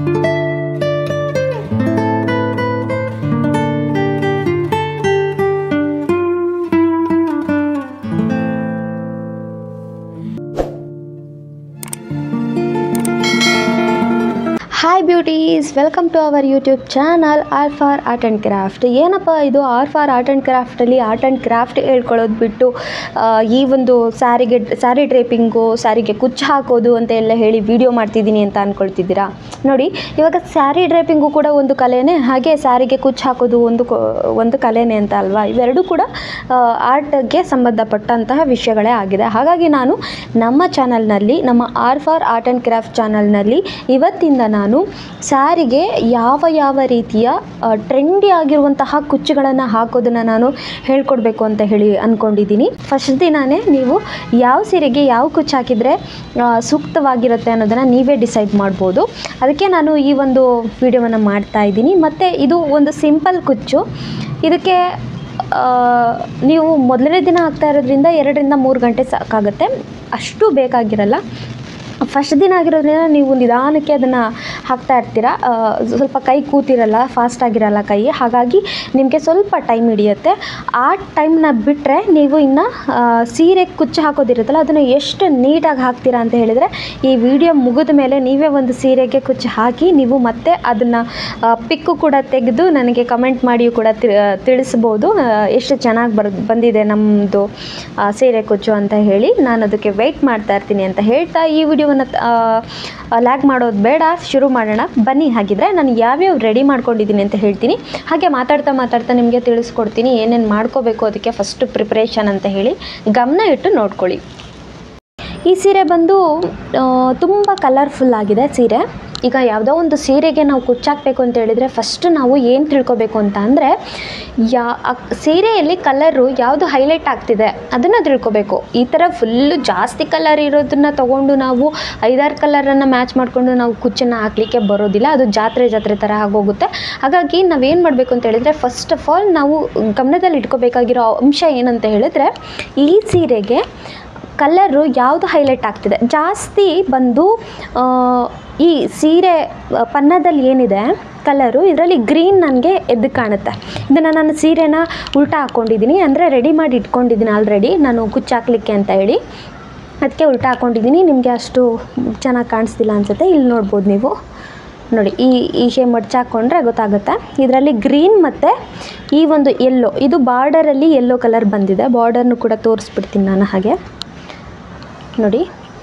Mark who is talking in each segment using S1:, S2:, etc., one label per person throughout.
S1: hi beauties welcome to our YouTube channel R for art and craft ಏನಪ್ಪ ಇದು R for art and ಕ್ರಾಫ್ಟಲ್ಲಿ art and craft ಹೇಳ್ಕೊಳ್ಳೋದು ಬಿಟ್ಟು ಆ, ಈ ಒಂದು ಸ್ಯಾರಿಗೆ ಸ್ಯಾರಿ ಡ್ರೇಪಿಂಗು ಸ್ಯಾರಿಗೆ ಕುಚ್ಚು ಹಾಕೋದು ಅಂತ ಎಲ್ಲ ಹೇಳಿ ವಿಡಿಯೋ ಮಾಡ್ತಿದ್ದೀನಿ ಅಂತ ಅಂದ್ಕೊಳ್ತಿದ್ದೀರಾ ನೋಡಿ ಇವಾಗ ಸ್ಯಾರಿ ಡ್ರೇಪಿಂಗು ಕೂಡ ಒಂದು ಕಲೆನೇ ಹಾಗೆ ಸ್ಯಾರಿಗೆ ಕುಚ್ಚು ಹಾಕೋದು ಒಂದು ಕೊ- ಒಂದು ಕಲೆನೇ ಅಂತ ಅಲ್ವಾ ಇವೆರಡೂ ಕೂಡ ಆರ್ಟ್ಗೆ ಸಂಬಂಧಪಟ್ಟಂತಹ ವಿಷಯಗಳೇ ಆಗಿದೆ ಹಾಗಾಗಿ ನಾನು ನಮ್ಮ ಚಾನಲ್ನಲ್ಲಿ ನಮ್ಮ R for art and craft ಚಾನಲ್ನಲ್ಲಿ ಇವತ್ತಿಂದ ನಾನು ಸ್ಯಾರಿಗೆ ಯಾವ ಯಾವ ರೀತಿಯ ಟ್ರೆಂಡಿ ಆಗಿರುವಂತಹ ಕುಚ್ಚುಗಳನ್ನು ಹಾಕೋದನ್ನು ನಾನು ಹೇಳ್ಕೊಡ್ಬೇಕು ಅಂತ ಹೇಳಿ ಅಂದ್ಕೊಂಡಿದ್ದೀನಿ ಫಸ್ಟ್ ದಿನಾನೇ ನೀವು ಯಾವ ಸೀರೆಗೆ ಯಾವ ಕುಚ್ಚು ಹಾಕಿದರೆ ಆ, ಸೂಕ್ತವಾಗಿರುತ್ತೆ ಅನ್ನೋದನ್ನು ನೀವೇ ಡಿಸೈಡ್ ಮಾಡ್ಬೋದು ಅದಕ್ಕೆ ನಾನು ಈ ಒಂದು ವಿಡಿಯೋವನ್ನು ಮಾಡ್ತಾ ಇದ್ದೀನಿ ಮತ್ತು ಇದು ಒಂದು ಸಿಂಪಲ್ ಕುಚ್ಚು ಇದಕ್ಕೆ ಆ, ನೀವು ಮೊದಲನೇ ದಿನ ಹಾಕ್ತಾ ಇರೋದ್ರಿಂದ ಎರಡರಿಂದ ಮೂರು ಗಂಟೆ ಸಾಕಾಗುತ್ತೆ ಅಷ್ಟು ಬೇಕಾಗಿರಲ್ಲ ಫಸ್ಟ್ ದಿನ ಆಗಿರೋದ್ರಿಂದ ನೀವು ನಿಧಾನಕ್ಕೆ ಅದನ್ನು ಹಾಕ್ತಾ ಇರ್ತೀರ ಆ, ಸ್ವಲ್ಪ ಕೈ ಕೂತಿರಲ್ಲ ಫಾಸ್ಟ್ ಆಗಿರಲ್ಲ ಕೈ ಹಾಗಾಗಿ ನಿಮಗೆ ಸ್ವಲ್ಪ ಟೈಮ್ ಹಿಡಿಯುತ್ತೆ ಆ ಟೈಮ್ನ ಬಿಟ್ಟರೆ ನೀವು ಇನ್ನು ಸೀರೆ ಕುಚ್ಚು ಹಾಕೋದಿರುತ್ತಲ್ಲ ಅದನ್ನು ಎಷ್ಟು ನೀಟಾಗಿ ಹಾಕ್ತೀರಾ ಅಂತ ಹೇಳಿದರೆ ಈ ವಿಡಿಯೋ ಮುಗಿದ ಮೇಲೆ ನೀವೇ ಒಂದು ಸೀರೆಗೆ ಕುಚ್ಚು ಹಾಕಿ ನೀವು ಮತ್ತೆ ಅದನ್ನು ಪಿಕ್ಕು ಕೂಡ ತೆಗೆದು ನನಗೆ ಕಮೆಂಟ್ ಮಾಡಿಯೂ ಕೂಡ ತಿ- ತಿಳಿಸ್ಬೋದು ಆ, ಎಷ್ಟು ಚೆನ್ನಾಗಿ ಬರ್ ಬಂದಿದೆ ನಮ್ಮದು ಸೀರೆ ಕುಚ್ಚು ಅಂತ ಹೇಳಿ ನಾನು ಅದಕ್ಕೆ ವೆಯ್ಟ್ ಮಾಡ್ತಾ ಇರ್ತೀನಿ ಅಂತ ಹೇಳ್ತಾ ಈ ವಿಡಿಯೋವನ್ನು ಲ್ಯಾಗ್ ಮಾಡೋದು ಬೇಡ ಶುರು ಮಾಡೋಣ ಬನ್ನಿ ಹಾಗಿದ್ರೆ ನಾನು ಯಾವ್ಯಾವ ರೆಡಿ ಮಾಡ್ಕೊಂಡಿದ್ದೀನಿ ಅಂತ ಹೇಳ್ತೀನಿ ಹಾಗೆ ಮಾತಾಡ್ತಾ ಮಾತಾಡ್ತಾ ನಿಮಗೆ ತಿಳಿಸ್ಕೊಡ್ತೀನಿ ಏನೇನು ಮಾಡ್ಕೋಬೇಕು ಅದಕ್ಕೆ ಫಸ್ಟ್ ಪ್ರಿಪ್ರೇಷನ್ ಅಂತ ಹೇಳಿ ಗಮನ ಇಟ್ಟು ನೋಡ್ಕೊಳ್ಳಿ ಈ ಸೀರೆ ಬಂದು ತುಂಬ ಕಲರ್ಫುಲ್ ಆಗಿದೆ ಸೀರೆ ಈಗ ಯಾವುದೋ ಒಂದು ಸೀರೆಗೆ ನಾವು ಕುಚ್ಚಾಕಬೇಕು ಅಂತ ಹೇಳಿದರೆ ಫಸ್ಟ್ ನಾವು ಏನು ತಿಳ್ಕೊಬೇಕು ಅಂತ ಅಂದರೆ ಯಾ ಅಕ್- ಸೀರೆಯಲ್ಲಿ ಕಲರು ಯಾವುದು ಹೈಲೈಟ್ ಆಗ್ತಿದೆ ಅದನ್ನು ತಿಳ್ಕೊಬೇಕು ಈ ಥರ ಫುಲ್ಲು ಜಾಸ್ತಿ ಕಲರ್ ಇರೋದನ್ನ ತೊಗೊಂಡು ನಾವು ಐದಾರು ಕಲರನ್ನು ಮ್ಯಾಚ್ ಮಾಡಿಕೊಂಡು ನಾವು ಕುಚ್ಚನ್ನು ಹಾಕಲಿಕ್ಕೆ ಬರೋದಿಲ್ಲ ಅದು ಜಾತ್ರೆ ಜಾತ್ರೆ ಥರ ಆಗೋಗುತ್ತೆ ಹಾಗಾಗಿ ನಾವೇನು ಮಾಡಬೇಕು ಅಂತ ಹೇಳಿದರೆ ಫಸ್ಟ್ ಆಫ್ ಆಲ್ ನಾವು ಗಮನದಲ್ಲಿ ಇಟ್ಕೋಬೇಕಾಗಿರೋ ಅಂಶ ಏನಂತ ಹೇಳಿದ್ರೆ ಈ ಸೀರೆಗೆ ಕಲರು ಯಾವುದು ಹೈಲೈಟ್ ಆಗ್ತಿದೆ ಜಾಸ್ತಿ ಬಂದು ಆ, ಈ ಸೀರೆ ಆ, ಪನ್ನದಲ್ಲಿ ಏನಿದೆ ಕಲರು ಇದರಲ್ಲಿ ಗ್ರೀನ್ ನನಗೆ ಎದ್ದು ಕಾಣುತ್ತೆ ಇದನ್ನು ನಾನು ಸೀರೆನ ಉಲ್ಟಾ ಹಾಕ್ಕೊಂಡಿದ್ದೀನಿ ಅಂದರೆ ರೆಡಿ ಮಾಡಿ ಇಟ್ಕೊಂಡಿದ್ದೀನಿ ಆಲ್ರೆಡಿ ನಾನು ಕುಚ್ಚಾಕ್ಲಿಕ್ಕೆ ಅಂತ ಹೇಳಿ ಅದಕ್ಕೆ ಉಲ್ಟಾ ಹಾಕ್ಕೊಂಡಿದ್ದೀನಿ ನಿಮಗೆ ಅಷ್ಟು ಚೆನ್ನಾಗಿ ಕಾಣಿಸ್ತಿಲ್ಲ ಅನಿಸುತ್ತೆ ಇಲ್ಲಿ ನೋಡ್ಬೋದು ನೀವು ನೋಡಿ ಈ ಹೀಗೆ ಮಡ್ಚಾಕೊಂಡ್ರೆ ಗೊತ್ತಾಗುತ್ತೆ ಇದರಲ್ಲಿ ಗ್ರೀನ್ ಮತ್ತು ಈ ಒಂದು ಎಲ್ಲೋ ಇದು ಬಾರ್ಡರಲ್ಲಿ ಎಲ್ಲೋ ಕಲರ್ ಬಂದಿದೆ ಬಾರ್ಡರ್ನು ಕೂಡ ತೋರಿಸ್ಬಿಡ್ತೀನಿ ನಾನು ಹಾಗೆ ನೋಡಿ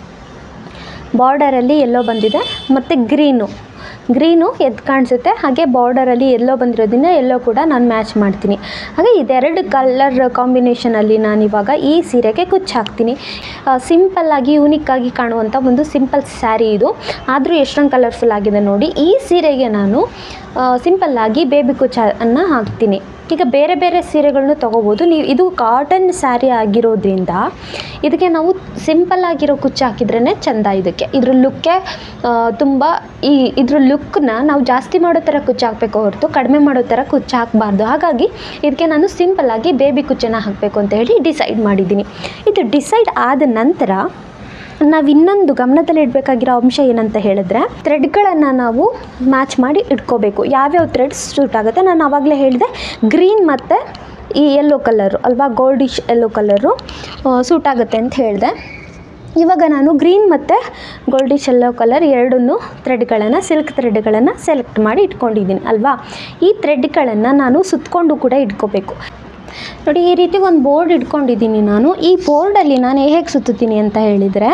S1: ಬಾರ್ಡರಲ್ಲಿ ಎಲ್ಲೋ ಬಂದಿದೆ ಮತ್ತು ಗ್ರೀನು ಗ್ರೀನು ಎದ್ದು ಕಾಣಿಸುತ್ತೆ ಹಾಗೆ ಬಾರ್ಡರಲ್ಲಿ ಎಲ್ಲೋ ಬಂದಿರೋದ್ರಿಂದ ಎಲ್ಲೋ ಕೂಡ ನಾನು ಮ್ಯಾಚ್ ಮಾಡ್ತೀನಿ ಹಾಗೆ ಇದೆರಡು ಕಲರ್ ಕಾಂಬಿನೇಷನಲ್ಲಿ ನಾನು ಇವಾಗ ಈ ಸೀರೆಗೆ ಕುಚ್ಚು ಹಾಕ್ತೀನಿ ಸಿಂಪಲ್ಲಾಗಿ ಯೂನಿಕ್ಕಾಗಿ ಕಾಣುವಂಥ ಒಂದು ಸಿಂಪಲ್ ಸ್ಯಾರಿ ಇದು ಆದರೂ ಎಷ್ಟೊಂದು ಕಲರ್ಫುಲ್ ಆಗಿದೆ ನೋಡಿ ಈ ಸೀರೆಗೆ ನಾನು ಸಿಂಪಲ್ಲಾಗಿ ಬೇಬಿ ಕುಚ್ಚನ್ನು ಹಾಕ್ತೀನಿ ಈಗ ಬೇರೆ ಬೇರೆ ಸೀರೆಗಳನ್ನೂ ತೊಗೋಬೋದು ನೀವು ಇದು ಕಾಟನ್ ಸ್ಯಾರಿ ಆಗಿರೋದ್ರಿಂದ ಇದಕ್ಕೆ ನಾವು ಸಿಂಪಲ್ ಆಗಿರೋ ಕುಚ್ಚು ಹಾಕಿದ್ರೇ ಚೆಂದ ಇದಕ್ಕೆ ಇದ್ರ ಲುಕ್ಕೆ ತುಂಬ ಈ ಇದ್ರ ಲುಕ್ನ ನಾವು ಜಾಸ್ತಿ ಮಾಡೋ ಥರ ಕುಚ್ಚು ಹಾಕಬೇಕು ಹೊರತು ಕಡಿಮೆ ಮಾಡೋ ಥರ ಕುಚ್ಚು ಹಾಕಬಾರ್ದು ಹಾಗಾಗಿ ಇದಕ್ಕೆ ನಾನು ಸಿಂಪಲ್ಲಾಗಿ ಬೇಬಿ ಕುಚ್ಚನ್ನು ಹಾಕಬೇಕು ಅಂತ ಹೇಳಿ ಡಿಸೈಡ್ ಮಾಡಿದ್ದೀನಿ ಇದು ಡಿಸೈಡ್ ಆದ ನಂತರ ನಾವು ಇನ್ನೊಂದು ಗಮನದಲ್ಲಿ ಇಡಬೇಕಾಗಿರೋ ಅಂಶ ಏನಂತ ಹೇಳಿದ್ರೆ ಥ್ರೆಡ್ಗಳನ್ನು ನಾವು ಮ್ಯಾಚ್ ಮಾಡಿ ಇಟ್ಕೋಬೇಕು ಯಾವ್ಯಾವ ಥ್ರೆಡ್ಸ್ ಸೂಟ್ ಆಗುತ್ತೆ ನಾನು ಆವಾಗಲೇ ಹೇಳಿದೆ ಗ್ರೀನ್ ಮತ್ತು ಈ ಯೆಲ್ಲೋ ಕಲರು ಅಲ್ವಾ ಗೋಲ್ಡಿಶ್ ಯೆಲ್ಲೋ ಕಲರು ಸೂಟ್ ಆಗುತ್ತೆ ಅಂತ ಹೇಳಿದೆ ಇವಾಗ ನಾನು ಗ್ರೀನ್ ಮತ್ತು ಗೋಲ್ಡಿಶ್ ಯೆಲ್ಲೋ ಕಲರ್ ಎರಡನ್ನೂ ಥ್ರೆಡ್ಗಳನ್ನು ಸಿಲ್ಕ್ ಥ್ರೆಡ್ಗಳನ್ನು ಸೆಲೆಕ್ಟ್ ಮಾಡಿ ಇಟ್ಕೊಂಡಿದ್ದೀನಿ ಅಲ್ವಾ ಈ ಥ್ರೆಡ್ಗಳನ್ನು ನಾನು ಸುತ್ತಕೊಂಡು ಕೂಡ ಇಟ್ಕೋಬೇಕು ನೋಡಿ ಈ ರೀತಿ ಒಂದು ಬೋರ್ಡ್ ಇಟ್ಕೊಂಡಿದ್ದೀನಿ ನಾನು ಈ ಬೋರ್ಡಲ್ಲಿ ನಾನು ಹೇಗೆ ಸುತ್ತುತ್ತೀನಿ ಅಂತ ಹೇಳಿದರೆ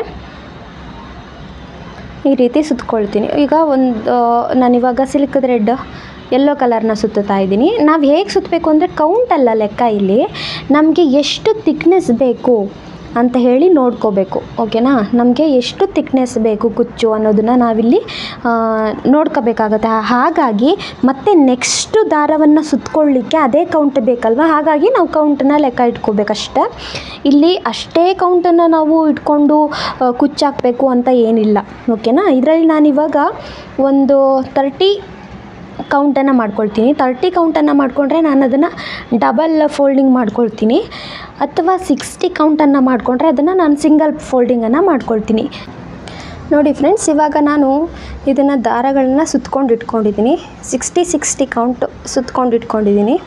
S1: ಈ ರೀತಿ ಸುತ್ಕೊಳ್ತೀನಿ ಈಗ ಒಂದು ನಾನಿವಾಗ ಸಿಲ್ಕ್ ಥ್ರೆಡ್ ಯೆಲ್ಲೋ ಕಲರ್ನ ಸುತ್ತುತ್ತಾ ಇದ್ದೀನಿ ನಾವು ಹೇಗೆ ಸುತ್ತಬೇಕು ಅಂದರೆ ಕೌಂಟಲ್ಲ ಲೆಕ್ಕ ಇಲ್ಲಿ ನಮಗೆ ಎಷ್ಟು ತಿಕ್ನೆಸ್ ಬೇಕು ಅಂತ ಹೇಳಿ ನೋಡ್ಕೋಬೇಕು ಓಕೆನಾ ನಮಗೆ ಎಷ್ಟು ತಿಕ್ನೆಸ್ ಬೇಕು ಕುಚ್ಚು ಅನ್ನೋದನ್ನು ನಾವಿಲ್ಲಿ ಆ, ನೋಡ್ಕೋಬೇಕಾಗತ್ತೆ ಹಾಗಾಗಿ ಮತ್ತೆ ನೆಕ್ಸ್ಟು ದಾರವನ್ನು ಸುತ್ಕೊಳ್ಳಿಕ್ಕೆ ಅದೇ ಕೌಂಟ್ ಬೇಕಲ್ವ ಹಾಗಾಗಿ ನಾವು ಕೌಂಟನ್ನ ಲೆಕ್ಕ ಇಟ್ಕೋಬೇಕಷ್ಟೆ ಇಲ್ಲಿ ಅಷ್ಟೇ ಕೌಂಟನ್ನು ನಾವು ಇಟ್ಕೊಂಡು ಆ, ಕುಚ್ಚಾಕಬೇಕು ಅಂತ ಏನಿಲ್ಲ ಓಕೆನಾ ಇದರಲ್ಲಿ ನಾನಿವಾಗ ಒಂದು ತರ್ಟಿ ಕೌಂಟನ್ನು ಮಾಡ್ಕೊಳ್ತೀನಿ ತರ್ಟಿ ಕೌಂಟನ್ನು ಮಾಡಿಕೊಂಡ್ರೆ ನಾನು ಅದನ್ನು ಡಬಲ್ ಫೋಲ್ಡಿಂಗ್ ಮಾಡ್ಕೊಳ್ತೀನಿ ಅಥವಾ ಸಿಕ್ಸ್ಟಿ ಕೌಂಟನ್ನು ಮಾಡಿಕೊಂಡ್ರೆ ಅದನ್ನು ನಾನು ಸಿಂಗಲ್ ಫೋಲ್ಡಿಂಗನ್ನು ಮಾಡ್ಕೊಳ್ತೀನಿ ನೋಡಿ ಫ್ರೆಂಡ್ಸ್ ಇವಾಗ ನಾನು ಇದನ್ನು ದಾರಗಳನ್ನ ಸುತ್ಕೊಂಡು ಇಟ್ಕೊಂಡಿದ್ದೀನಿ ಸಿಕ್ಸ್ಟಿ ಸಿಕ್ಸ್ಟಿ ಕೌಂಟ್ ಸುತ್ಕೊಂಡು ಇಟ್ಕೊಂಡಿದ್ದೀನಿ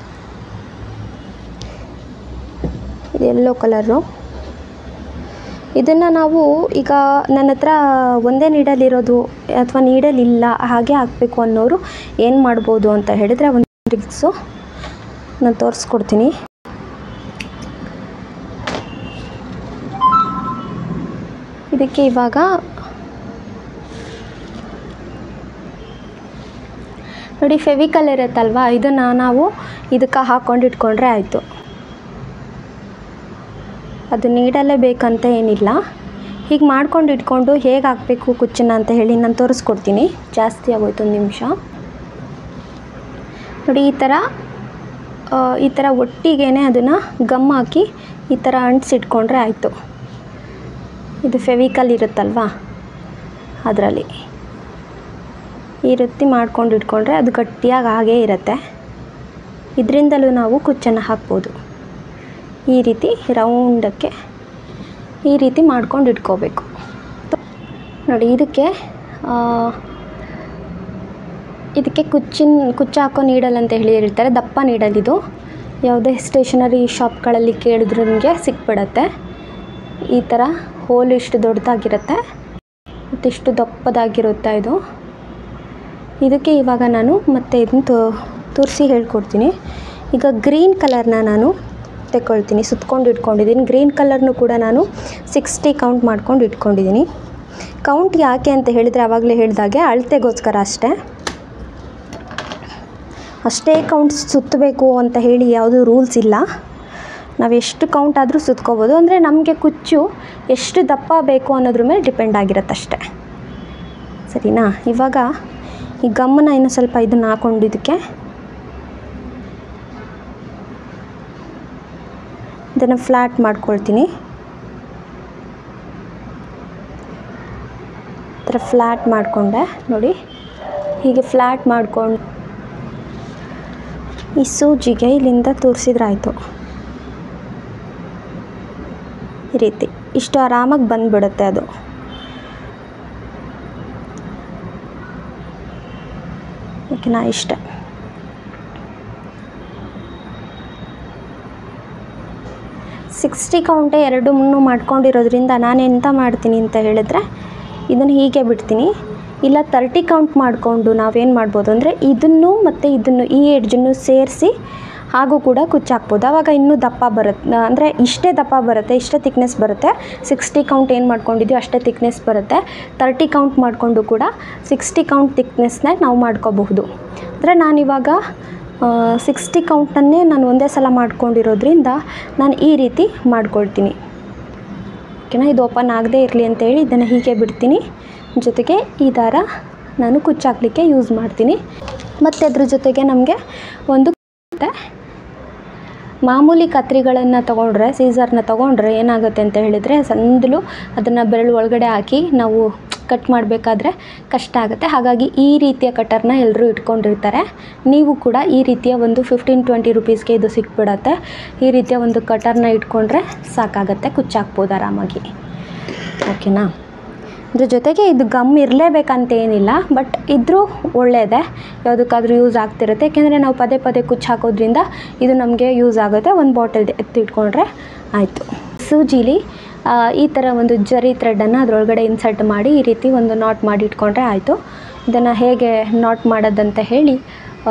S1: ಇದು ಎಲ್ಲೋ ಕಲರು ಇದನ್ನು ನಾವು ಈಗ ನನ್ನ ಹತ್ರ ಒಂದೇ ನೀಡಲಿರೋದು ಅಥವಾ ನೀಡಲ್ ಇಲ್ಲ ಹಾಗೆ ಹಾಕಬೇಕು ಅನ್ನೋರು ಏನು ಮಾಡ್ಬೋದು ಅಂತ ಹೇಳಿದರೆ ಒಂದು ಟ್ರಿಕ್ಸು ನಾನು ತೋರಿಸ್ಕೊಡ್ತೀನಿ ಇದಕ್ಕೆ ಇವಾಗ ನೋಡಿ ಫೆವಿಕಲ್ ಇರುತ್ತಲ್ವಾ ಇದನ್ನು ನಾವು ಇದಕ್ಕೆ ಹಾಕ್ಕೊಂಡು ಇಟ್ಕೊಂಡ್ರೆ ಆಯಿತು ಅದು ನೀಡಲೇ ಬೇಕಂತ ಏನಿಲ್ಲ ಹೀಗೆ ಮಾಡ್ಕೊಂಡು ಇಟ್ಕೊಂಡು ಹೇಗೆ ಹಾಕಬೇಕು ಕುಚ್ಚನ್ನ ಅಂತ ಹೇಳಿ ನಾನು ತೋರಿಸ್ಕೊಡ್ತೀನಿ ಜಾಸ್ತಿ ಆಗೋಯ್ತು ಒಂದು ನಿಮಿಷ ನೋಡಿ ಈ ಥರ ಆ, ಈ ಥರ ಒಟ್ಟಿಗೇನೆ ಅದನ್ನು ಗಮ್ ಹಾಕಿ ಈ ಥರ ಅಂಟಿಸಿಟ್ಕೊಂಡ್ರೆ ಆಯಿತು ಇದು ಫೆವಿಕಲ್ ಇರುತ್ತಲ್ವಾ ಅದರಲ್ಲಿ ಈ ರೀತಿ ಮಾಡ್ಕೊಂಡು ಇಟ್ಕೊಂಡ್ರೆ ಅದು ಗಟ್ಟಿಯಾಗಿ ಹಾಗೇ ಇರುತ್ತೆ ಇದರಿಂದಲೂ ನಾವು ಕುಚ್ಚನ್ನು ಹಾಕ್ಬೋದು ಈ ರೀತಿ ರೌಂಡಕ್ಕೆ ಈ ರೀತಿ ಮಾಡ್ಕೊಂಡು ಇಟ್ಕೋಬೇಕು ನೋಡಿ ಇದಕ್ಕೆ ಆ, ಇದಕ್ಕೆ ಕುಚ್ಚಿನ ಕುಚ್ಚು ಹಾಕೋ ನೀಡಲ್ ಅಂತ ಹೇಳಿ ಹೇಳ್ತಾರೆ ದಪ್ಪ ನೀಡಲ್ ಇದು ಯಾವುದೇ ಸ್ಟೇಷನರಿ ಶಾಪ್ಗಳಲ್ಲಿ ಕೇಳಿದ್ರು ನಿಮಗೆ ಸಿಕ್ಬಿಡತ್ತೆ ಈ ಥರ ಹೋಲ್ ಇಷ್ಟು ದೊಡ್ಡದಾಗಿರುತ್ತೆ ಮತ್ತು ಇಷ್ಟು ದಪ್ಪದಾಗಿರುತ್ತೆ ಇದು ಇದಕ್ಕೆ ಇವಾಗ ನಾನು ಮತ್ತೆ ಇದನ್ನ ತೋ ತೋರಿಸಿ ಹೇಳ್ಕೊಡ್ತೀನಿ ಈಗ ಗ್ರೀನ್ ಕಲರ್ನ ನಾನು ತೆಕ್ಕೊಳ್ತೀನಿ ಸುತ್ಕೊಂಡು ಇಟ್ಕೊಂಡಿದ್ದೀನಿ ಗ್ರೀನ್ ಕಲರ್ನು ಕೂಡ ನಾನು ಸಿಕ್ಸ್ಟಿ ಕೌಂಟ್ ಮಾಡ್ಕೊಂಡು ಇಟ್ಕೊಂಡಿದ್ದೀನಿ ಕೌಂಟ್ ಯಾಕೆ ಅಂತ ಹೇಳಿದರೆ ಆವಾಗಲೇ ಹೇಳಿದಾಗೆ ಅಳತೆಗೋಸ್ಕರ ಅಷ್ಟೇ ಅಷ್ಟೇ ಕೌಂಟ್ ಸುತ್ತಬೇಕು ಅಂತ ಹೇಳಿ ಯಾವುದೂ ರೂಲ್ಸ್ ಇಲ್ಲ ನಾವು ಎಷ್ಟು ಕೌಂಟ್ ಆದರೂ ಸುತ್ಕೋಬೋದು ಅಂದರೆ ನಮಗೆ ಕುಚ್ಚು ಎಷ್ಟು ದಪ್ಪ ಬೇಕು ಅನ್ನೋದ್ರ ಮೇಲೆ ಡಿಪೆಂಡ್ ಆಗಿರುತ್ತೆ ಅಷ್ಟೇ ಸರಿನಾ ಇವಾಗ ಈ ಗಮ್ಮನ ಇನ್ನು ಸ್ವಲ್ಪ ಇದನ್ನು ಹಾಕೊಂಡು ಇದಕ್ಕೆ ಇದನ್ನು ಫ್ಲ್ಯಾಟ್ ಮಾಡ್ಕೊಳ್ತೀನಿ ಈ ಥರ ಫ್ಲ್ಯಾಟ್ ಮಾಡಿಕೊಂಡೆ ನೋಡಿ ಹೀಗೆ ಫ್ಲ್ಯಾಟ್ ಮಾಡ್ಕೊಂಡು ಈ ಸೂಜಿಗೆ ಇಲ್ಲಿಂದ ತೋರಿಸಿದ್ರಾಯ್ತು ಈ ರೀತಿ ಇಷ್ಟು ಆರಾಮಾಗಿ ಬಂದುಬಿಡುತ್ತೆ ಅದು ಓಕೆನಾ ಇಷ್ಟೇ ಸಿಕ್ಸ್ಟಿ ಕೌಂಟೇ ಎರಡು ಮುನ್ನು ಮಾಡ್ಕೊಂಡಿರೋದ್ರಿಂದ ನಾನು ಎಂತ ಮಾಡ್ತೀನಿ ಅಂತ ಹೇಳಿದ್ರೆ ಇದನ್ನು ಹೀಗೆ ಬಿಡ್ತೀನಿ ಇಲ್ಲ ತರ್ಟಿ ಕೌಂಟ್ ಮಾಡಿಕೊಂಡು ನಾವೇನು ಮಾಡ್ಬೋದು ಅಂದರೆ ಇದನ್ನು ಮತ್ತು ಇದನ್ನು ಈ ಎಡ್ಜನ್ನು ಸೇರಿಸಿ ಹಾಗೂ ಕೂಡ ಕುಚ್ಚಾಕ್ಬೋದು ಆವಾಗ ಇನ್ನೂ ದಪ್ಪ ಬರುತ್ತೆ ಅಂದರೆ ಇಷ್ಟೇ ದಪ್ಪ ಬರುತ್ತೆ ಇಷ್ಟೇ ತಿಕ್ನೆಸ್ ಬರುತ್ತೆ ಸಿಕ್ಸ್ಟಿ ಕೌಂಟ್ ಏನು ಮಾಡ್ಕೊಂಡಿದ್ಯೋ ಅಷ್ಟೇ ತಿಕ್ನೆಸ್ ಬರುತ್ತೆ ತರ್ಟಿ ಕೌಂಟ್ ಮಾಡಿಕೊಂಡು ಕೂಡ ಸಿಕ್ಸ್ಟಿ ಕೌಂಟ್ ತಿಕ್ನೆಸ್ನ ನಾವು ಮಾಡ್ಕೋಬಹುದು ಅಂದರೆ ನಾನಿವಾಗ ಸಿಕ್ಸ್ಟಿ ಕೌಂಟನ್ನೇ ನಾನು ಒಂದೇ ಸಲ ಮಾಡ್ಕೊಂಡಿರೋದ್ರಿಂದ ನಾನು ಈ ರೀತಿ ಮಾಡ್ಕೊಳ್ತೀನಿ ಓಕೆನಾ ಇದು ಓಪನ್ ಆಗದೇ ಇರಲಿ ಅಂತೇಳಿ ಇದನ್ನು ಹೀಗೆ ಬಿಡ್ತೀನಿ ಜೊತೆಗೆ ಈ ದಾರ ನಾನು ಕುಚ್ಚಾಕ್ಲಿಕ್ಕೆ ಯೂಸ್ ಮಾಡ್ತೀನಿ ಮತ್ತು ಅದ್ರ ಜೊತೆಗೆ ನಮಗೆ ಒಂದು ಮತ್ತೆ ಮಾಮೂಲಿ ಕತ್ರಿಗಳನ್ನು ತೊಗೊಂಡ್ರೆ ಸೀಸರ್ನ ತೊಗೊಂಡ್ರೆ ಏನಾಗುತ್ತೆ ಅಂತ ಹೇಳಿದರೆ ಸಂದಲು ಅದನ್ನು ಬೆರಳು ಒಳಗಡೆ ಹಾಕಿ ನಾವು ಕಟ್ ಮಾಡಬೇಕಾದ್ರೆ ಕಷ್ಟ ಆಗುತ್ತೆ ಹಾಗಾಗಿ ಈ ರೀತಿಯ ಕಟರ್ನ ಎಲ್ಲರೂ ಇಟ್ಕೊಂಡಿರ್ತಾರೆ ನೀವು ಕೂಡ ಈ ರೀತಿಯ ಒಂದು ಫಿಫ್ಟೀನ್ ಟ್ವೆಂಟಿ ರುಪೀಸ್ಗೆ ಇದು ಸಿಕ್ಬಿಡತ್ತೆ ಈ ರೀತಿಯ ಒಂದು ಕಟರ್ನ ಇಟ್ಕೊಂಡ್ರೆ ಸಾಕಾಗತ್ತೆ ಕುಚ್ಚಾಕ್ಬೋದು ಆರಾಮಾಗಿ ಓಕೆನಾ ಇದ್ರ ಜೊತೆಗೆ ಇದು ಗಮ್ ಇರಲೇಬೇಕಂತ ಏನಿಲ್ಲ ಬಟ್ ಇದ್ದರೂ ಒಳ್ಳೆಯದೇ ಯಾವುದಕ್ಕಾದ್ರೂ ಯೂಸ್ ಆಗ್ತಿರುತ್ತೆ ಯಾಕೆಂದರೆ ನಾವು ಪದೇ ಪದೇ ಕುಚ್ಚು ಹಾಕೋದ್ರಿಂದ ಇದು ನಮಗೆ ಯೂಸ್ ಆಗುತ್ತೆ ಒಂದು ಬಾಟಲ್ ಎತ್ತಿಟ್ಕೊಂಡ್ರೆ ಆಯಿತು ಸೂಜಿಲಿ ಆ, ಈ ಥರ ಒಂದು ಜರಿ ಥ್ರೆಡನ್ನು ಅದರೊಳಗಡೆ ಇನ್ಸರ್ಟ್ ಮಾಡಿ ಈ ರೀತಿ ಒಂದು ನಾಟ್ ಮಾಡಿ ಇಟ್ಕೊಂಡ್ರೆ ಆಯಿತು ಇದನ್ನು ಹೇಗೆ ನಾಟ್ ಮಾಡೋದಂತ ಹೇಳಿ ಆ,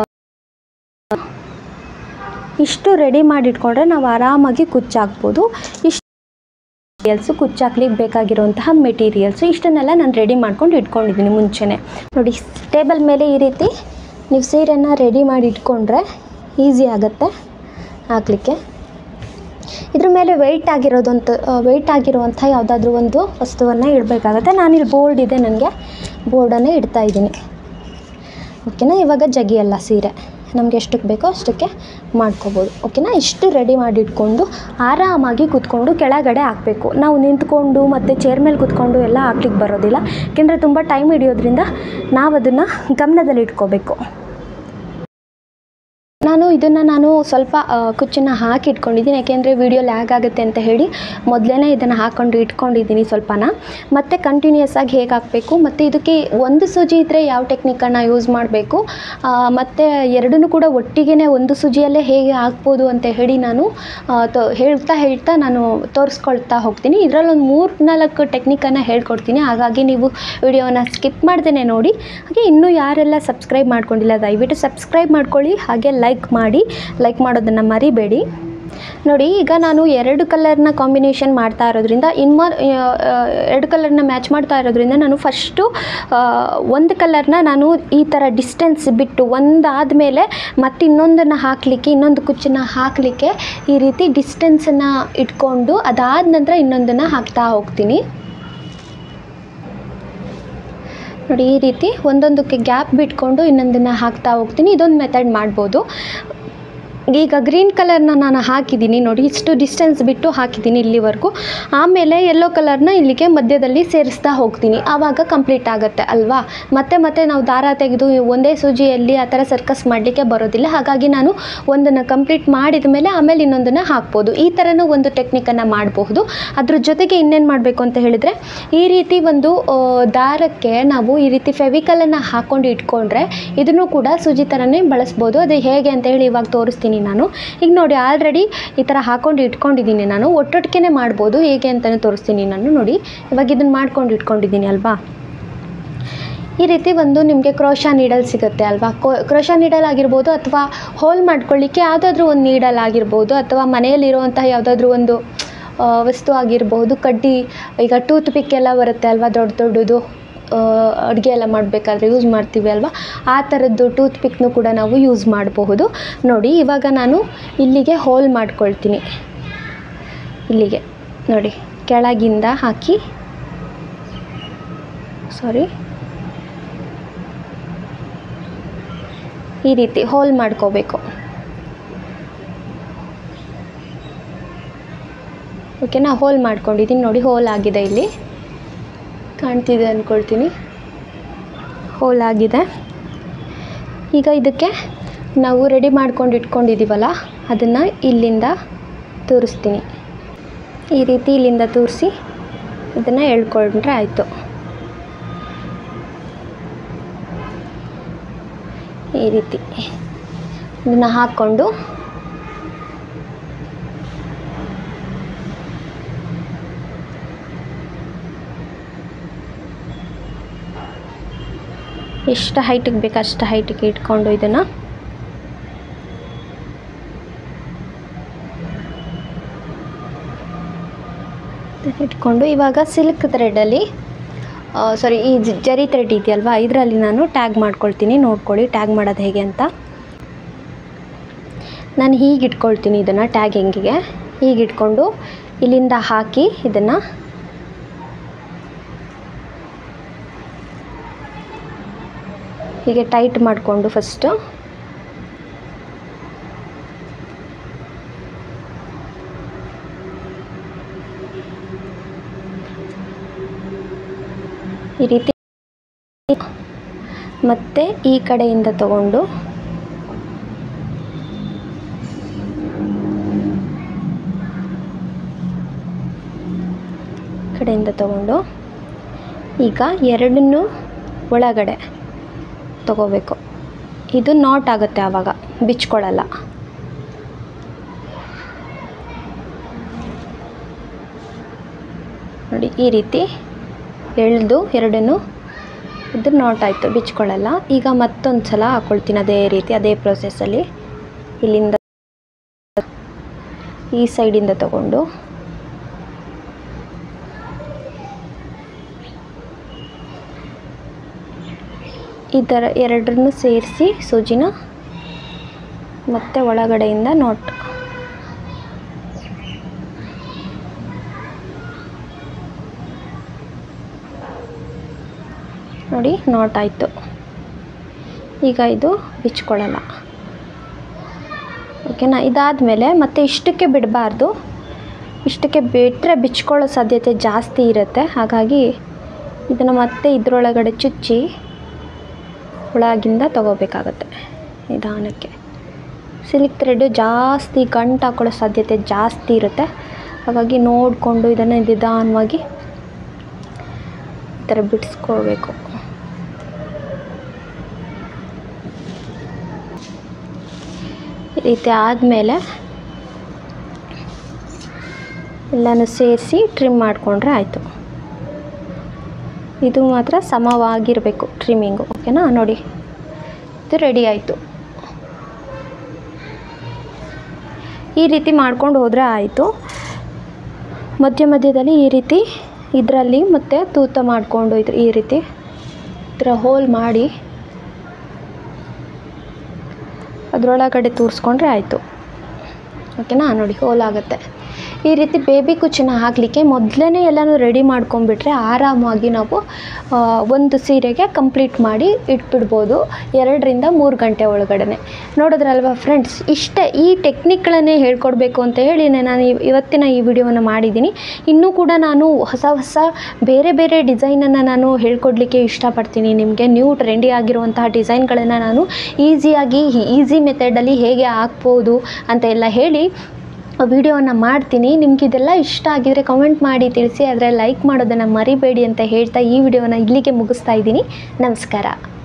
S1: ಇಷ್ಟು ರೆಡಿ ಮಾಡಿ ಇಟ್ಕೊಂಡ್ರೆ ನಾವು ಆರಾಮಾಗಿ ಕುಚ್ಚಾಕ್ಬೋದು ಇಷ್ಟು ಮೆಟೀರಿಯಲ್ಸು ಕುಚ್ಚಾಕ್ಲಿಕ್ಕೆ ಬೇಕಾಗಿರುವಂತಹ ಮೆಟೀರಿಯಲ್ಸು ಇಷ್ಟನ್ನೆಲ್ಲ ನಾನು ರೆಡಿ ಮಾಡ್ಕೊಂಡು ಇಟ್ಕೊಂಡಿದ್ದೀನಿ ಮುಂಚೆನೇ ನೋಡಿ ಟೇಬಲ್ ಮೇಲೆ ಈ ರೀತಿ ನೀವು ಸೀರೆನ ರೆಡಿ ಮಾಡಿ ಇಟ್ಕೊಂಡ್ರೆ ಈಸಿ ಆಗುತ್ತೆ ಹಾಕ್ಲಿಕ್ಕೆ ಇದ್ರ ಮೇಲೆ ವೆಯ್ಟ್ ಆಗಿರೋದಂತ ವೆಯ್ಟ್ ಆಗಿರುವಂಥ ಯಾವುದಾದ್ರೂ ಒಂದು ವಸ್ತುವನ್ನು ಇಡಬೇಕಾಗತ್ತೆ ನಾನಿಲ್ಲಿ ಬೋರ್ಡ್ ಇದೆ ನನಗೆ ಬೋರ್ಡನ್ನೇ ಇಡ್ತಾ ಇದ್ದೀನಿ ಓಕೆನಾ ಇವಾಗ ಜಗಿಯಲ್ಲ ಸೀರೆ ನಮಗೆ ಎಷ್ಟಕ್ಕೆ ಬೇಕೋ ಅಷ್ಟಕ್ಕೆ ಮಾಡ್ಕೋಬೋದು ಓಕೆನಾ ಇಷ್ಟು ರೆಡಿ ಮಾಡಿ ಇಟ್ಕೊಂಡು ಆರಾಮಾಗಿ ಕೂತ್ಕೊಂಡು ಕೆಳಗಡೆ ಹಾಕಬೇಕು ನಾವು ನಿಂತ್ಕೊಂಡು ಮತ್ತು ಚೇರ್ ಮೇಲೆ ಕೂತ್ಕೊಂಡು ಎಲ್ಲ ಹಾಕ್ಲಿಕ್ಕೆ ಬರೋದಿಲ್ಲ ಯಾಕೆಂದರೆ ತುಂಬ ಟೈಮ್ ಹಿಡಿಯೋದ್ರಿಂದ ನಾವು ಅದನ್ನು ಗಮನದಲ್ಲಿ ಇಟ್ಕೋಬೇಕು ನಾನು ಇದನ್ನು ನಾನು ಸ್ವಲ್ಪ ಆ, ಕುಚ್ಚನ್ನು ಹಾಕಿ ಇಟ್ಕೊಂಡಿದ್ದೀನಿ ಯಾಕೆಂದರೆ ವಿಡಿಯೋ ಲ್ಯಾಗ್ ಆಗುತ್ತೆ ಅಂತ ಹೇಳಿ ಮೊದಲೇ ಇದನ್ನು ಹಾಕ್ಕೊಂಡು ಇಟ್ಕೊಂಡಿದ್ದೀನಿ ಸ್ವಲ್ಪನ ಮತ್ತು ಕಂಟಿನ್ಯೂಯಸ್ ಆಗಿ ಹೇಗೆ ಹಾಕಬೇಕು ಮತ್ತು ಇದಕ್ಕೆ ಒಂದು ಸೂಜಿ ಇದ್ದರೆ ಯಾವ ಟೆಕ್ನಿಕನ್ನು ಯೂಸ್ ಮಾಡಬೇಕು ಮತ್ತು ಎರಡನ್ನೂ ಕೂಡ ಒಟ್ಟಿಗೆ ಒಂದು ಸೂಜಿಯಲ್ಲೇ ಹೇಗೆ ಹಾಕ್ಬೋದು ಅಂತ ಹೇಳಿ ನಾನು ಆ, ತೋ ಹೇಳ್ತಾ ಹೇಳ್ತಾ ನಾನು ತೋರಿಸ್ಕೊಳ್ತಾ ಹೋಗ್ತೀನಿ ಇದರಲ್ಲಿ ಒಂದು ಮೂರು ನಾಲ್ಕು ಟೆಕ್ನಿಕನ್ನು ಹೇಳ್ಕೊಡ್ತೀನಿ ಹಾಗಾಗಿ ನೀವು ವಿಡಿಯೋನ ಸ್ಕಿಪ್ ಮಾಡ್ದೇ ನೋಡಿ ಹಾಗೆ ಇನ್ನೂ ಯಾರೆಲ್ಲ ಸಬ್ಸ್ಕ್ರೈಬ್ ಮಾಡ್ಕೊಂಡಿಲ್ಲ ದಯವಿಟ್ಟು ಸಬ್ಸ್ಕ್ರೈಬ್ ಮಾಡ್ಕೊಳ್ಳಿ ಹಾಗೆ ಲೈಕ್ ಮಾಡಿ ಲೈಕ್ ಮಾಡೋದನ್ನು ಮರಿಬೇಡಿ ನೋಡಿ ಈಗ ನಾನು ಎರಡು ಕಲರ್ನ ಕಾಂಬಿನೇಷನ್ ಮಾಡ್ತಾ ಇರೋದ್ರಿಂದ ಇನ್ಮ ಎರಡು ಕಲರ್ನ ಮ್ಯಾಚ್ ಮಾಡ್ತಾ ಇರೋದ್ರಿಂದ ನಾನು ಫಸ್ಟು ಒಂದು ಕಲರ್ನ ನಾನು ಈ ಥರ ಡಿಸ್ಟೆನ್ಸ್ ಬಿಟ್ಟು ಒಂದಾದಮೇಲೆ ಮತ್ತೆ ಇನ್ನೊಂದನ್ನು ಹಾಕಲಿಕ್ಕೆ ಇನ್ನೊಂದು ಕುಚ್ಚನ್ನು ಹಾಕಲಿಕ್ಕೆ ಈ ರೀತಿ ಡಿಸ್ಟೆನ್ಸನ್ನು ಇಟ್ಕೊಂಡು ಅದಾದ ನಂತರ ಇನ್ನೊಂದನ್ನು ಹಾಕ್ತಾ ಹೋಗ್ತೀನಿ ನೋಡಿ ಈ ರೀತಿ ಒಂದೊಂದಕ್ಕೆ ಗ್ಯಾಪ್ ಬಿಟ್ಕೊಂಡು ಇನ್ನೊಂದನ್ನು ಹಾಕ್ತಾ ಹೋಗ್ತೀನಿ ಇದೊಂದು ಮೆಥಡ್ ಮಾಡ್ಬೋದು ಈಗ ಗ್ರೀನ್ ಕಲರ್ನ ನಾನು ಹಾಕಿದ್ದೀನಿ ನೋಡಿ ಇಷ್ಟು ಡಿಸ್ಟೆನ್ಸ್ ಬಿಟ್ಟು ಹಾಕಿದ್ದೀನಿ ಇಲ್ಲಿವರೆಗೂ ಆಮೇಲೆ ಯೆಲ್ಲೋ ಕಲರ್ನ ಇಲ್ಲಿಗೆ ಮಧ್ಯದಲ್ಲಿ ಸೇರಿಸ್ತಾ ಹೋಗ್ತೀನಿ ಆವಾಗ ಕಂಪ್ಲೀಟ್ ಆಗುತ್ತೆ ಅಲ್ವಾ ಮತ್ತೆ ಮತ್ತೆ ನಾವು ದಾರ ತೆಗೆದು ಒಂದೇ ಸೂಜಿಯಲ್ಲಿ ಆ ಥರ ಸರ್ಕಸ್ ಮಾಡಲಿಕ್ಕೆ ಬರೋದಿಲ್ಲ ಹಾಗಾಗಿ ನಾನು ಒಂದನ್ನು ಕಂಪ್ಲೀಟ್ ಮಾಡಿದ ಮೇಲೆ ಆಮೇಲೆ ಇನ್ನೊಂದನ್ನು ಹಾಕ್ಬೋದು ಈ ಥರನೂ ಒಂದು ಟೆಕ್ನಿಕನ್ನು ಮಾಡಬಹುದು ಅದ್ರ ಜೊತೆಗೆ ಇನ್ನೇನು ಮಾಡಬೇಕು ಅಂತ ಹೇಳಿದರೆ ಈ ರೀತಿ ಒಂದು ಆ, ದಾರಕ್ಕೆ ನಾವು ಈ ರೀತಿ ಫೆವಿಕಲನ್ನು ಹಾಕ್ಕೊಂಡು ಇಟ್ಕೊಂಡ್ರೆ ಇದನ್ನು ಕೂಡ ಸೂಜಿ ಥರನೇ ಬಳಸ್ಬೋದು ಅದು ಹೇಗೆ ಅಂತ ಹೇಳಿ ಇವಾಗ ತೋರಿಸ್ತೀನಿ ನಾನು ಈಗ ನೋಡಿ ಆಲ್ರೆಡಿ ಈ ಥರ ಹಾಕ್ಕೊಂಡು ಇಟ್ಕೊಂಡಿದ್ದೀನಿ ನಾನು ಒಟ್ಟೊಟ್ಟಿಗೆ ಮಾಡ್ಬೋದು ಹೇಗೆ ಅಂತಲೇ ತೋರಿಸ್ತೀನಿ ನಾನು ನೋಡಿ ಇವಾಗ ಇದನ್ನು ಮಾಡ್ಕೊಂಡು ಇಟ್ಕೊಂಡಿದ್ದೀನಿ ಅಲ್ವಾ ಈ ರೀತಿ ಒಂದು ನಿಮಗೆ ಕ್ರೋಶಾ ನೀಡಲ್ ಸಿಗುತ್ತೆ ಅಲ್ವಾ ಕೋ ಕ್ರೋಶಾ ನೀಡಲ್ ಆಗಿರ್ಬೋದು ಅಥವಾ ಹೋಲ್ ಮಾಡ್ಕೊಳ್ಳಿಕ್ಕೆ ಯಾವುದಾದ್ರೂ ಒಂದು ನೀಡಲ್ ಆಗಿರ್ಬೋದು ಅಥವಾ ಮನೆಯಲ್ಲಿರುವಂತಹ ಯಾವುದಾದ್ರೂ ಒಂದು ಆ, ವಸ್ತು ಆಗಿರ್ಬೋದು ಕಡ್ಡಿ ಈಗ ಟೂತ್ ಪಿಕ್ ಎಲ್ಲ ಬರುತ್ತೆ ಅಲ್ವಾ ದೊಡ್ಡ ದೊಡ್ಡದು ಅಡುಗೆ ಎಲ್ಲ ಮಾಡಬೇಕಾದ್ರೆ ಯೂಸ್ ಮಾಡ್ತೀವಿ ಅಲ್ವಾ ಆ ಥರದ್ದು ಟೂತ್ ಪಿಕ್ನು ಕೂಡ ನಾವು ಯೂಸ್ ಮಾಡಬಹುದು ನೋಡಿ ಇವಾಗ ನಾನು ಇಲ್ಲಿಗೆ ಹೋಲ್ ಮಾಡ್ಕೊಳ್ತೀನಿ ಇಲ್ಲಿಗೆ ನೋಡಿ ಕೆಳಗಿಂದ ಹಾಕಿ ಸಾರಿ ಈ ರೀತಿ ಹೋಲ್ ಮಾಡ್ಕೋಬೇಕು ಓಕೆನಾ ಹೋಲ್ ಮಾಡ್ಕೊಂಡಿದ್ದೀನಿ ನೋಡಿ ಹೋಲ್ ಆಗಿದೆ ಇಲ್ಲಿ ಕಾಣ್ತಿದೆ ಅಂದ್ಕೊಳ್ತೀನಿ ಹೋಲ್ ಆಗಿದೆ ಈಗ ಇದಕ್ಕೆ ನಾವು ರೆಡಿ ಮಾಡ್ಕೊಂಡು ಇಟ್ಕೊಂಡಿದ್ದೀವಲ್ಲ ಅದನ್ನು ಇಲ್ಲಿಂದ ತೂರಿಸ್ತೀನಿ ಈ ರೀತಿ ಇಲ್ಲಿಂದ ತೂರಿಸಿ ಇದನ್ನು ಎಳ್ಕೊಂಡ್ರೆ ಆಯಿತು ಈ ರೀತಿ ಇದನ್ನು ಹಾಕ್ಕೊಂಡು ಎಷ್ಟು ಹೈಟಿಗೆ ಬೇಕು ಅಷ್ಟು ಹೈಟಿಗೆ ಇಟ್ಕೊಂಡು ಇದನ್ನು ಇಟ್ಕೊಂಡು ಇವಾಗ ಸಿಲ್ಕ್ ಥ್ರೆಡಲ್ಲಿ ಸಾರಿ ಈ ಜ- ಜರಿ ಥ್ರೆಡ್ ಇದೆಯಲ್ವಾ ಇದರಲ್ಲಿ ನಾನು ಟ್ಯಾಗ್ ಮಾಡ್ಕೊಳ್ತೀನಿ ನೋಡ್ಕೊಳ್ಳಿ ಟ್ಯಾಗ್ ಮಾಡೋದು ಹೇಗೆ ಅಂತ ನಾನು ಹೀಗೆ ಇಟ್ಕೊಳ್ತೀನಿ ಇದನ್ನು ಟ್ಯಾಗಿಂಗಿಗೆ ಹೀಗೆ ಇಟ್ಕೊಂಡು ಇಲ್ಲಿಂದ ಹಾಕಿ ಇದನ್ನು ಹೀಗೆ ಟೈಟ್ ಮಾಡಿಕೊಂಡು ಫಸ್ಟು ಈ ರೀತಿ ಮತ್ತೆ ಈ ಕಡೆಯಿಂದ ತಗೊಂಡು ಕಡೆಯಿಂದ ತಗೊಂಡು ಈಗ ಎರಡನ್ನೂ ಒಳಗಡೆ ತಗೋಬೇಕು ಇದು ನಾಟ್ ಆಗುತ್ತೆ ಆವಾಗ ಬಿಚ್ಕೊಳ್ಳಲ್ಲ ನೋಡಿ ಈ ರೀತಿ ಎಳೆದು ಎರಡನ್ನೂ ಇದು ನಾಟ್ ಆಯಿತು ಬಿಚ್ಕೊಳ್ಳಲ್ಲ ಈಗ ಮತ್ತೊಂದು ಸಲ ಹಾಕ್ಕೊಳ್ತೀನಿ ಅದೇ ರೀತಿ ಅದೇ ಪ್ರೊಸೆಸ್ಸಲ್ಲಿ ಇಲ್ಲಿಂದ ಈ ಸೈಡಿಂದ ತಗೊಂಡು ಈ ಥರ ಎರಡರನ್ನು ಸೇರಿಸಿ ಸೂಜಿನ ಮತ್ತೆ ಒಳಗಡೆಯಿಂದ ನೋಟ್ ನೋಡಿ ನಾಟ್ ಆಯಿತು ಈಗ ಇದು ಬಿಚ್ಕೊಳ್ಳಲ್ಲ ಓಕೆನಾ ಇದಾದಮೇಲೆ ಮತ್ತೆ ಇಷ್ಟಕ್ಕೆ ಬಿಡಬಾರ್ದು ಇಷ್ಟಕ್ಕೆ ಬಿಟ್ಟರೆ ಬಿಚ್ಕೊಳ್ಳೋ ಸಾಧ್ಯತೆ ಜಾಸ್ತಿ ಇರುತ್ತೆ ಹಾಗಾಗಿ ಇದನ್ನು ಮತ್ತೆ ಇದರೊಳಗಡೆ ಚುಚ್ಚಿ ಒಳಗಿಂದ ತಗೋಬೇಕಾಗತ್ತೆ ನಿಧಾನಕ್ಕೆ ಸಿಲ್ಕ್ ಥ್ರೆಡ್ಡು ಜಾಸ್ತಿ ಗಂಟು ಹಾಕೊಳ್ಳೋ ಸಾಧ್ಯತೆ ಜಾಸ್ತಿ ಇರುತ್ತೆ ಹಾಗಾಗಿ ನೋಡಿಕೊಂಡು ಇದನ್ನು ನಿಧಾನವಾಗಿ ಈ ಥರ ಬಿಡಿಸ್ಕೊಳ್ಬೇಕು ಈ ರೀತಿ ಆದಮೇಲೆ ಎಲ್ಲನೂ ಸೇರಿಸಿ ಟ್ರಿಮ್ ಮಾಡಿಕೊಂಡ್ರೆ ಆಯಿತು ಇದು ಮಾತ್ರ ಸಮವಾಗಿರಬೇಕು ಟ್ರಿಮ್ಮಿಂಗು ಓಕೆನಾ ನೋಡಿ ಇದು ರೆಡಿ ಆಯಿತು ಈ ರೀತಿ ಮಾಡ್ಕೊಂಡು ಹೋದರೆ ಆಯಿತು ಮಧ್ಯ ಮಧ್ಯದಲ್ಲಿ ಈ ರೀತಿ ಇದರಲ್ಲಿ ಮತ್ತೆ ತೂತ ಮಾಡಿಕೊಂಡು ಇದು ಈ ರೀತಿ ಈ ಥರ ಹೋಲ್ ಮಾಡಿ ಅದರೊಳಗಡೆ ತೂರಿಸ್ಕೊಂಡ್ರೆ ಆಯಿತು ಓಕೆನಾ ನೋಡಿ ಹೋಲ್ ಆಗುತ್ತೆ ಈ ರೀತಿ ಬೇಬಿ ಕುಚ್ಚನ್ನ ಹಾಕಲಿಕ್ಕೆ ಮೊದಲೇ ಎಲ್ಲನೂ ರೆಡಿ ಮಾಡ್ಕೊಂಬಿಟ್ರೆ ಆರಾಮಾಗಿ ನಾವು ಆ, ಒಂದು ಸೀರೆಗೆ ಕಂಪ್ಲೀಟ್ ಮಾಡಿ ಇಟ್ಬಿಡ್ಬೋದು ಎರಡರಿಂದ ಮೂರು ಗಂಟೆ ಒಳಗಡೆ ನೋಡಿದ್ರಲ್ವಾ ಫ್ರೆಂಡ್ಸ್ ಇಷ್ಟೇ ಈ ಟೆಕ್ನಿಕ್ಗಳನ್ನೇ ಹೇಳ್ಕೊಡ್ಬೇಕು ಅಂತ ಹೇಳಿ ನಾನು ಇವ್- ಇವತ್ತಿನ ಈ ವಿಡಿಯೋವನ್ನು ಮಾಡಿದ್ದೀನಿ ಇನ್ನೂ ಕೂಡ ನಾನು ಹೊಸ ಹೊಸ ಬೇರೆ ಬೇರೆ ಡಿಸೈನನ್ನು ನಾನು ಹೇಳ್ಕೊಡ್ಲಿಕ್ಕೆ ಇಷ್ಟಪಡ್ತೀನಿ ನಿಮಗೆ ನ್ಯೂ ಟ್ರೆಂಡಿ ಆಗಿರುವಂತಹ ಡಿಸೈನ್ಗಳನ್ನು ನಾನು ಈಸಿಯಾಗಿ ಈಸಿ ಮೆಥಡಲ್ಲಿ ಹೇಗೆ ಹಾಕ್ಬೋದು ಅಂತ ಎಲ್ಲ ಹೇಳಿ ವಿಡಿಯೋವನ್ನು ಮಾಡ್ತೀನಿ ನಿಮ್ಗೆ ಇದೆಲ್ಲ ಇಷ್ಟ ಆಗಿದರೆ ಕಮೆಂಟ್ ಮಾಡಿ ತಿಳಿಸಿ ಆದರೆ ಲೈಕ್ ಮಾಡೋದನ್ನು ಮರಿಬೇಡಿ ಅಂತ ಹೇಳ್ತಾ ಈ ವಿಡಿಯೋನ ಇಲ್ಲಿಗೆ ಮುಗಿಸ್ತಾ ಇದ್ದೀನಿ ನಮಸ್ಕಾರ